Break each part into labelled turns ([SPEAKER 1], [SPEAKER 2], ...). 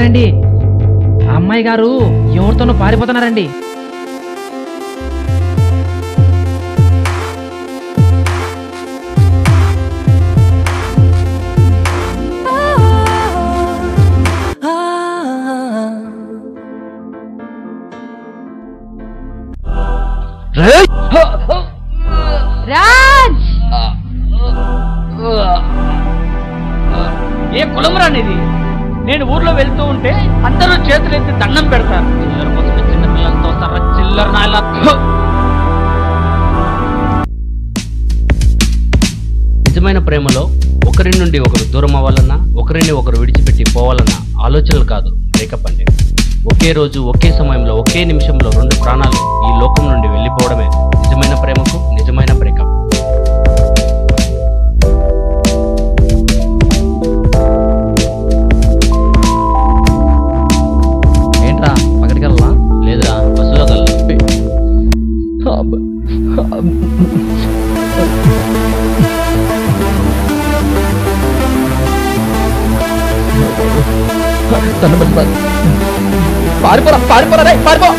[SPEAKER 1] రండి ఆ అమ్మాయి గారు ఎవరితోనో పారిపోతున్నారండి
[SPEAKER 2] రాజ్
[SPEAKER 3] ఏ కులమరా ఇది నేను ఊర్లో వెళ్తూ ఉంటే అందరూ చేతులు ఎత్తి దండం పెడతారు చిల్లర కోసం చిన్న పిల్లలతో సర చిల్లర నాయల
[SPEAKER 4] నిజమైన ప్రేమలో ఒకరి నుండి ఒకరు దూరం అవ్వాలన్నా ఒకరిని ఒకరు విడిచిపెట్టి పోవాలన్నా ఆలోచనలు కాదు బ్రేకప్ అంటే ఒకే రోజు ఒకే సమయంలో ఒకే నిమిషంలో రెండు ప్రాణాలు ఈ లోకం నుండి వెళ్ళిపోవడమే నిజమైన ప్రేమకు నిజమైన బ్రేకప్
[SPEAKER 1] ఏంట్రా పక్కడికి వెళ్ళా
[SPEAKER 4] లేదురా బస్సులో కల్లా
[SPEAKER 1] పారిపోరా పారిపోరా రే పారిపో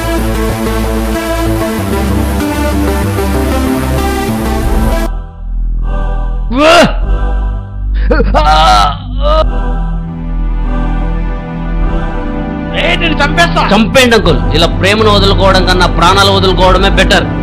[SPEAKER 3] ఏ నేను చంపేస్తా
[SPEAKER 4] చంపేయండి అంకుల్ ఇలా ప్రేమను వదులుకోవడం కన్నా ప్రాణాలు వదులుకోవడమే బెటర్